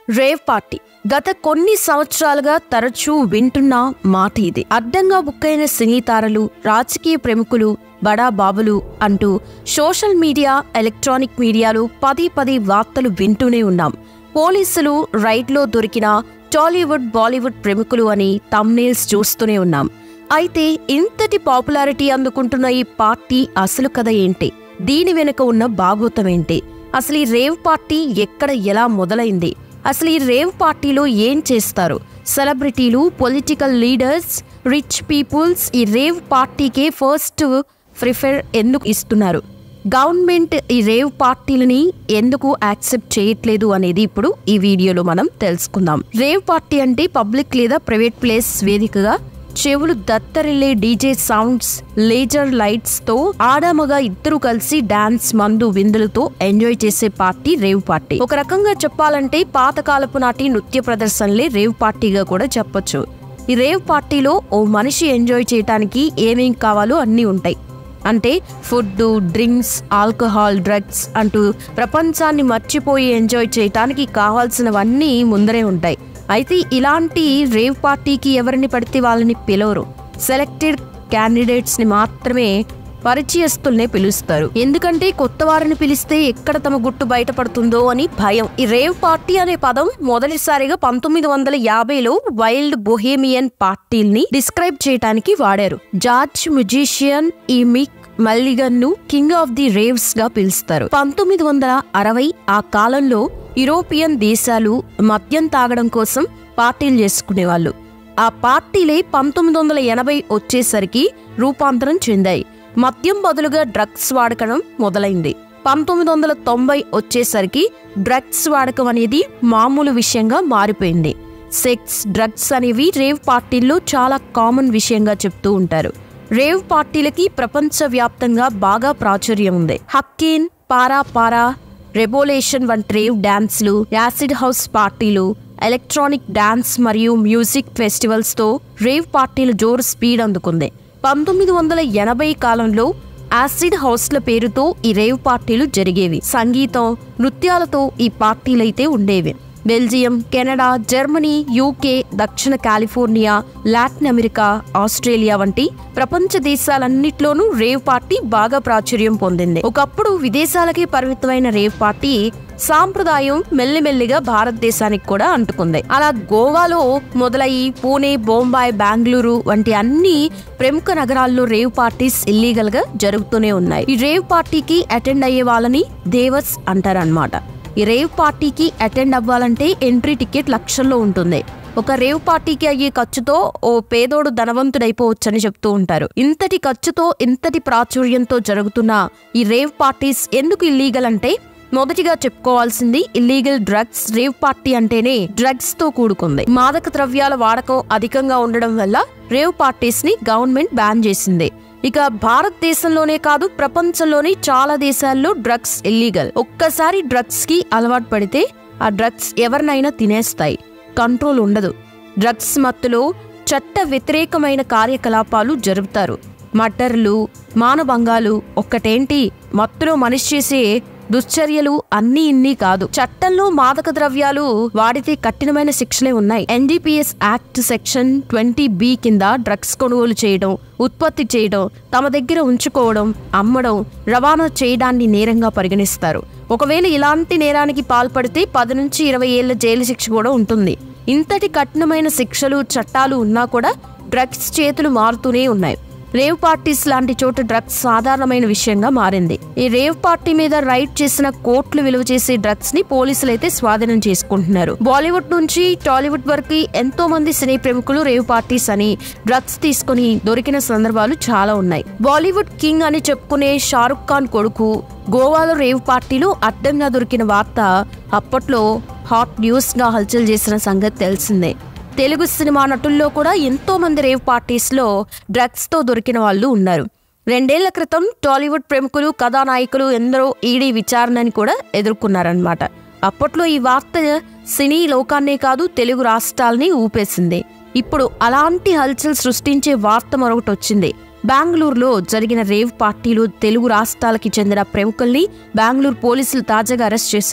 rave party గత కొన్ని సంవత్సరాలుగా తరచూ వింటున్న మాట ఇది అడ్డంగా బుక్కైన సినీ తారలు రాజకీయ ప్రముఖులు బడా బాబులు అంటూ సోషల్ మీడియా ఎలక్ట్రానిక్ మీడియాలో పదే పదే వార్తలు వింటూనే ఉన్నాం పోలీసులు రైడ్లో దొరికిన టాలీవుడ్ బాలీవుడ్ ప్రముఖులు అని తమ్నేల్స్ చూస్తూనే ఉన్నాం అయితే ఇంతటి పాపులారిటీ అందుకుంటున్న ఈ పార్టీ అసలు కథ ఏంటి దీని వెనుక ఉన్న భాగోతం ఏంటి అసలు ఈ రేవ్ పార్టీ ఎక్కడ ఎలా మొదలైంది అసలు ఈ రేవ్ పార్టీలో ఏం చేస్తారు సెలబ్రిటీలు పొలిటికల్ లీడర్స్ రిచ్ పీపుల్స్ ఈ రేవ్ పార్టీకే ఫస్ట్ ప్రిఫర్ ఎందుకు ఇస్తున్నారు గవర్నమెంట్ ఈ రేవ్ పార్టీలని ఎందుకు యాక్సెప్ట్ చేయట్లేదు అనేది ఇప్పుడు ఈ వీడియోలో మనం తెలుసుకుందాం రేవ్ పార్టీ అంటే పబ్లిక్ లేదా ప్రైవేట్ ప్లేస్ వేదికగా చెవులు దత్తరిల్లే డీజే సౌండ్స్ లేజర్ లైట్స్ తో ఆడామగా ఇద్దరు కలిసి డాన్స్ మందు విందులతో ఎంజాయ్ చేసే పార్టీ రేవ్ పార్టీ ఒక రకంగా చెప్పాలంటే పాతకాలపు నాటి నృత్య ప్రదర్శనలే రేవ్ పార్టీగా కూడా చెప్పొచ్చు ఈ రేవ్ పార్టీలో ఓ మనిషి ఎంజాయ్ చేయడానికి ఏమేం కావాలో అన్నీ ఉంటాయి అంటే ఫుడ్ డ్రింక్స్ ఆల్కహాల్ డ్రగ్స్ అంటూ ప్రపంచాన్ని మర్చిపోయి ఎంజాయ్ చేయటానికి కావాల్సినవన్నీ ముందరే ఉంటాయి అయితే ఇలాంటి రేవ్ పార్టీకి ఎవరిని పడితే వాళ్ళని పిలవరు సెలెక్టెడ్ క్యాండిడేట్స్ ని మాత్రమే పరిచయస్తుల్నే పిలుస్తారు ఎందుకంటే కొత్త వారిని పిలిస్తే ఎక్కడ తమ గుట్టు బయటపడుతుందో అని భయం ఈ రేవ్ పార్టీ అనే పదం మొదటిసారిగా పంతొమ్మిది వందల యాభైలో వైల్డ్ బొహేమియన్ పార్టీల్ని డిస్క్రైబ్ చేయడానికి వాడారు జార్జ్ మ్యూజిషియన్ ఈ మిక్ మల్లిగన్ను కింగ్ ఆఫ్ ది రేవ్స్ గా పిలుస్తారు పంతొమ్మిది వందల అరవై ఆ కాలంలో యూరోపియన్ దేశాలు మద్యం తాగడం కోసం పార్టీలు చేసుకునేవాళ్ళు ఆ పార్టీలే పంతొమ్మిది వందల ఎనభై వచ్చేసరికి రూపాంతరం చెందాయి మద్యం బదులుగా డ్రగ్స్ వాడకం మొదలైంది పంతొమ్మిది వందల తొంభై వచ్చేసరికి డ్రగ్స్ వాడకం అనేది మామూలు విషయంగా మారిపోయింది సెక్స్ డ్రగ్స్ అనేవి రేవ్ పార్టీల్లో చాలా కామన్ విషయంగా చెప్తూ ఉంటారు రేవ్ పార్టీలకి ప్రపంచవ్యాప్తంగా బాగా ప్రాచుర్యం ఉంది హక్కీన్ పారా పారా రెబోలేషన్ వంటి రేవ్ డాన్స్లు యాసిడ్ హౌస్ పార్టీలు ఎలక్ట్రానిక్ డాన్స్ మరియు మ్యూజిక్ ఫెస్టివల్స్ తో రేవ్ పార్టీల జోరు స్పీడ్ అందుకుంది పంతొమ్మిది వందల ఎనభై కాలంలో యాసిడ్ హౌస్ల పేరుతో ఈ రేవ్ పార్టీలు జరిగేవి సంగీతం నృత్యాలతో ఈ పార్టీలైతే ఉండేవి బెల్జియం కెనడా జర్మనీ యూకే దక్షిణ కాలిఫోర్నియా లాటిన్ అమెరికా ఆస్ట్రేలియా వంటి ప్రపంచ దేశాలన్నిట్లోనూ రేవ్ పార్టీ బాగా ప్రాచుర్యం పొందింది ఒకప్పుడు విదేశాలకే పరిమితమైన రేవ్ పార్టీ సాంప్రదాయం మెల్లిమెల్లిగా భారతదేశానికి కూడా అంటుకుంది అలా గోవాలో మొదలయ్యి పూణే బొంబాయి బెంగళూరు వంటి అన్ని ప్రముఖ నగరాల్లో రేవ్ పార్టీస్ ఇల్లీగల్ గా జరుగుతూనే ఉన్నాయి ఈ రేవ్ పార్టీకి అటెండ్ అయ్యే వాళ్ళని దేవస్ అంటారన్నమాట ఈ రేవ్ పార్టీకి అటెండ్ అవ్వాలంటే ఎంట్రీ టికెట్ లక్షల్లో ఉంటుంది ఒక రేవ్ పార్టీకి అయ్యే ఖర్చుతో ఓ పేదోడు ధనవంతుడైపోవచ్చని చెప్తూ ఉంటారు ఇంతటి ఖర్చుతో ఇంతటి ప్రాచుర్యంతో జరుగుతున్న ఈ రేవ్ పార్టీస్ ఎందుకు ఇల్లీగల్ అంటే మొదటిగా చెప్పుకోవాల్సింది ఇల్లీగల్ డ్రగ్స్ రేవ్ పార్టీ అంటేనే డ్రగ్స్ తో కూడుకుంది మాదక ద్రవ్యాల వాడకం అధికంగా ఉండడం వల్ల రేవ్ పార్టీస్ ని గవర్నమెంట్ బ్యాన్ చేసింది ఇక భారతదేశంలోనే కాదు ప్రపంచంలోని చాలా దేశాల్లో డ్రగ్స్ ఇల్లీగల్ ఒక్కసారి డ్రగ్స్ కి అలవాటు పడితే ఆ డ్రగ్స్ ఎవరినైనా తినేస్తాయి కంట్రోల్ ఉండదు డ్రగ్స్ మత్తులో చట్ట వ్యతిరేకమైన కార్యకలాపాలు జరుపుతారు మర్డర్లు మానభంగాలు ఒక్కటేంటి మత్తులో మనిషి చేసే దుశ్చర్యలు అన్నీ ఇన్ని కాదు చట్టంలో మాదక ద్రవ్యాలు వాడితే కఠినమైన శిక్షలే ఉన్నాయి NDPS act section twenty B కింద డ్రగ్స్ కొనుగోలు చేయడం ఉత్పత్తి చేయడం తమ దగ్గర ఉంచుకోవడం అమ్మడం రవాణా చేయడాన్ని నేరంగా పరిగణిస్తారు ఒకవేళ ఇలాంటి నేరానికి పాల్పడితే పది నుంచి ఇరవై ఏళ్ల జైలు శిక్ష కూడా ఉంటుంది ఇంతటి కఠినమైన శిక్షలు చట్టాలు ఉన్నా కూడా డ్రగ్స్ చేతులు మారుతూనే ఉన్నాయి రేవ్ పార్టీస్ లాంటి చోట డ్రగ్స్ సాధారణమైన విషయంగా మారింది ఈ రేవ్ పార్టీ మీద రైడ్ చేసిన కోట్లు విలువ చేసే డ్రగ్స్ ని పోలీసులు అయితే స్వాధీనం చేసుకుంటున్నారు బాలీవుడ్ నుంచి టాలీవుడ్ వరకు ఎంతో మంది సినీ ప్రముఖులు రేవ్ పార్టీస్ అని డ్రగ్స్ తీసుకుని దొరికిన సందర్భాలు చాలా ఉన్నాయి బాలీవుడ్ కింగ్ అని చెప్పుకునే షారుఖ్ ఖాన్ కొడుకు గోవాలో రేవ్ పార్టీలో అడ్డంగా దొరికిన వార్త అప్పట్లో హాట్ న్యూస్ గా హల్చల్ చేసిన సంగతి తెలిసిందే తెలుగు సినిమా నటుల్లో కూడా ఎంతో మంది రేవ్ పార్టీస్లో డ్రగ్స్తో దొరికిన వాళ్ళు ఉన్నారు రెండేళ్ల క్రితం టాలీవుడ్ ప్రముఖులు కథానాయకులు ఎందరో ఈడీ విచారణని కూడా ఎదుర్కొన్నారనమాట అప్పట్లో ఈ వార్త సినీ లోకాన్నే కాదు తెలుగు రాష్ట్రాల్ని ఊపేసింది ఇప్పుడు అలాంటి హల్చల్ సృష్టించే వార్త మరొకటి వచ్చింది బెంగళూరులో జరిగిన రేవ్ పార్టీలో తెలుగు రాష్ట్రాలకి చెందిన ప్రముఖుల్ని బెంగళూరు పోలీసులు తాజాగా అరెస్ట్ చేశారు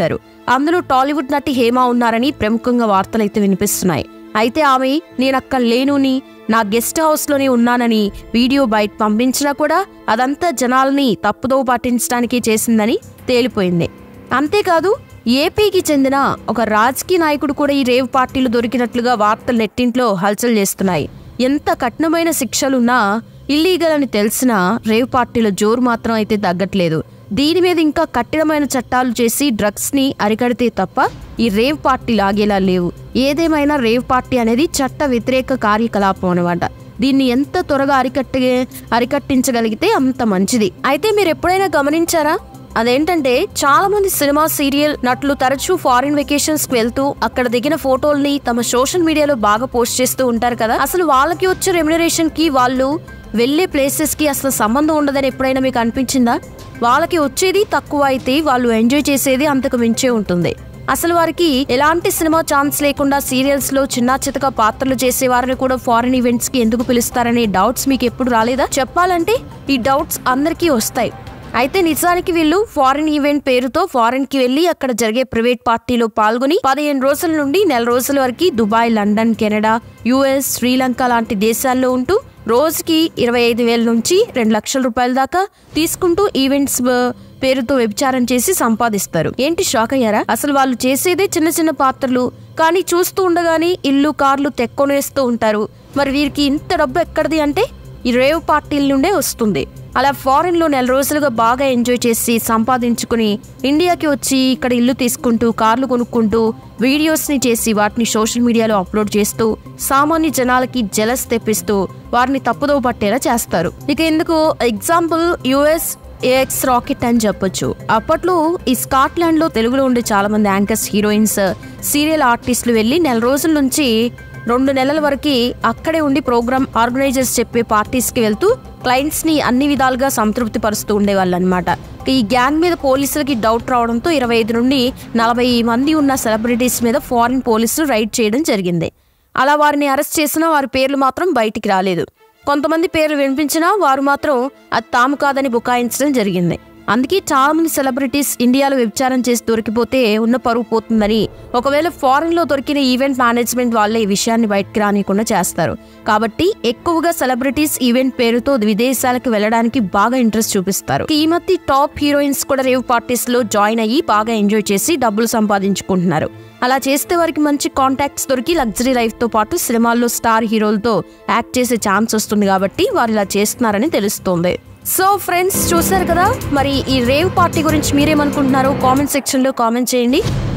అందులో టాలీవుడ్ నటి హేమ ఉన్నారని ప్రముఖంగా వార్తలైతే వినిపిస్తున్నాయి అయితే ఆమె నేనక్కడ లేనుని నా గెస్ట్ హౌస్లోనే ఉన్నానని వీడియో బయట పంపించినా కూడా అదంతా జనాల్ని తప్పుదోవ పట్టించడానికి చేసిందని తేలిపోయింది అంతేకాదు ఏపీకి చెందిన ఒక రాజకీయ నాయకుడు కూడా ఈ రేవ్ పార్టీలు దొరికినట్లుగా వార్తలు నెట్టింట్లో హల్చల్ చేస్తున్నాయి ఎంత కఠినమైన శిక్షలున్నా ఇల్లీగల్ అని తెలిసినా రేవ్ పార్టీల జోరు మాత్రం అయితే తగ్గట్లేదు దీని మీద ఇంకా కఠినమైన చట్టాలు చేసి డ్రగ్స్ ని అరికడితే తప్ప ఈ రేవ్ పార్టీ లాగేలా లేవు ఏదేమైనా రేవ్ పార్టీ అనేది చట్ట వ్యతిరేక కార్యకలాపం అనమాట దీన్ని ఎంత త్వరగా అరికట్టే అరికట్టించగలిగితే అంత మంచిది అయితే మీరు ఎప్పుడైనా గమనించారా అదేంటంటే చాలా మంది సినిమా సీరియల్ నటులు తరచూ ఫారిన్ వెకేషన్స్ కి వెళ్తూ అక్కడ దిగిన ఫోటోల్ని తమ సోషల్ మీడియాలో బాగా పోస్ట్ చేస్తూ ఉంటారు కదా అసలు వాళ్ళకి వచ్చే రెమ్యునరేషన్ కి వాళ్ళు వెళ్లే ప్లేసెస్ కి అసలు సంబంధం ఉండదని ఎప్పుడైనా మీకు అనిపించిందా వాళ్ళకి వచ్చేది తక్కువ అయితే వాళ్ళు ఎంజాయ్ చేసేది అంతకు మించే ఉంటుంది అసలు వారికి ఎలాంటి సినిమా ఛాన్స్ లేకుండా సీరియల్స్ లో చిన్న చితక పాత్రలు చేసే వారిని కూడా ఫారిన్ ఈవెంట్స్ కి ఎందుకు పిలుస్తారనే డౌట్స్ మీకు ఎప్పుడు రాలేదా చెప్పాలంటే ఈ డౌట్స్ అందరికీ వస్తాయి అయితే నిజానికి వీళ్ళు ఫారిన్ ఈవెంట్ పేరుతో ఫారిన్ కి వెళ్లి అక్కడ జరిగే ప్రైవేట్ పార్టీలో పాల్గొని పదిహేను రోజుల నుండి నెల రోజుల వరకు Dubai London Canada US Sri Lanka లాంటి దేశాల్లో ఉంటూ రోజుకి ఇరవై ఐదు వేల నుంచి రెండు లక్షల రూపాయల దాకా తీసుకుంటూ ఈవెంట్స్ ఆ, పేరుతో వ్యభిచారం చేసి సంపాదిస్తారు ఏంటి షాక్ అయ్యారా అసలు వాళ్ళు చేసేదే చిన్న చిన్న పాత్రలు కానీ చూస్తూ ఉండగానే ఇల్లు కార్లు తెక్కొనేస్తూ ఉంటారు మరి వీరికి ఇంత డబ్బు ఎక్కడిది అంటే ఈ రేవ్ పార్టీల నుండే వస్తుంది అలా ఫారెన్ లో నెల రోజులుగా బాగా ఎంజాయ్ చేసి సంపాదించుకుని ఇండియాకి వచ్చి ఇక్కడ ఇల్లు తీసుకుంటూ కార్లు కొనుక్కుంటూ వీడియోస్ ని చేసి వాటిని సోషల్ మీడియాలో అప్లోడ్ చేస్తూ సామాన్య జనాలకి జలస్ తెప్పిస్తూ వారిని తప్పుదోవ పట్టేలా చేస్తారు ఇక ఎందుకు ఎగ్జాంపుల్ యుఎస్ ఏఎక్స్ రాకెట్ అని చెప్పొచ్చు అప్పట్లో ఈ స్కాట్లాండ్ లో తెలుగులో ఉండే చాలా మంది యాంకర్స్ హీరోయిన్స్ సీరియల్ ఆర్టిస్టులు వెళ్ళి నెల రోజుల నుంచి రెండు నెలల వరకు అక్కడే ఉండి ప్రోగ్రామ్ ఆర్గనైజర్స్ చెప్పే పార్టీస్ కి వెళ్తూ క్లయింట్స్ ని అన్ని విధాలుగా సంతృప్తి పరుస్తూ ఉండేవాళ్ళు అనమాట ఈ గ్యాంగ్ మీద పోలీసులకి డౌట్ రావడంతో ఇరవై ఐదు నుండి నలభై మంది ఉన్న సెలబ్రిటీస్ మీద ఫారిన్ పోలీసులు రైడ్ చేయడం జరిగింది అలా వారిని అరెస్ట్ చేసినా వారి పేర్లు మాత్రం బయటికి రాలేదు కొంతమంది పేర్లు వినిపించినా వారు మాత్రం అది తాము కాదని బుకాయించడం జరిగింది అందుకే చాలా మంది సెలబ్రిటీస్ ఇండియాలో వ్యభిచారం చేసి దొరికిపోతే ఉన్న పరువు పోతుందని ఒకవేళ ఫారెన్ లో దొరికిన ఈవెంట్ మేనేజ్మెంట్ వాళ్ళే ఈ విషయాన్ని బయటకు రానియకుండా చేస్తారు కాబట్టి ఎక్కువగా సెలబ్రిటీస్ ఈవెంట్ పేరుతో విదేశాలకు వెళ్ళడానికి బాగా ఇంట్రెస్ట్ చూపిస్తారు ఈ మధ్య టాప్ హీరోయిన్స్ కూడా రేవ్ పార్టీస్ లో జాయిన్ అయ్యి బాగా ఎంజాయ్ చేసి డబ్బులు సంపాదించుకుంటున్నారు అలా చేస్తే వారికి మంచి కాంటాక్ట్స్ దొరికి లగ్జరీ లైఫ్ తో పాటు సినిమాల్లో స్టార్ హీరోలతో యాక్ట్ చేసే ఛాన్స్ వస్తుంది కాబట్టి వారు ఇలా చేస్తున్నారని తెలుస్తోంది సో ఫ్రెండ్స్ చూసారు కదా మరి ఈ రేవ్ పార్టీ గురించి మీరేమనుకుంటున్నారో కామెంట్ సెక్షన్ లో కామెంట్ చేయండి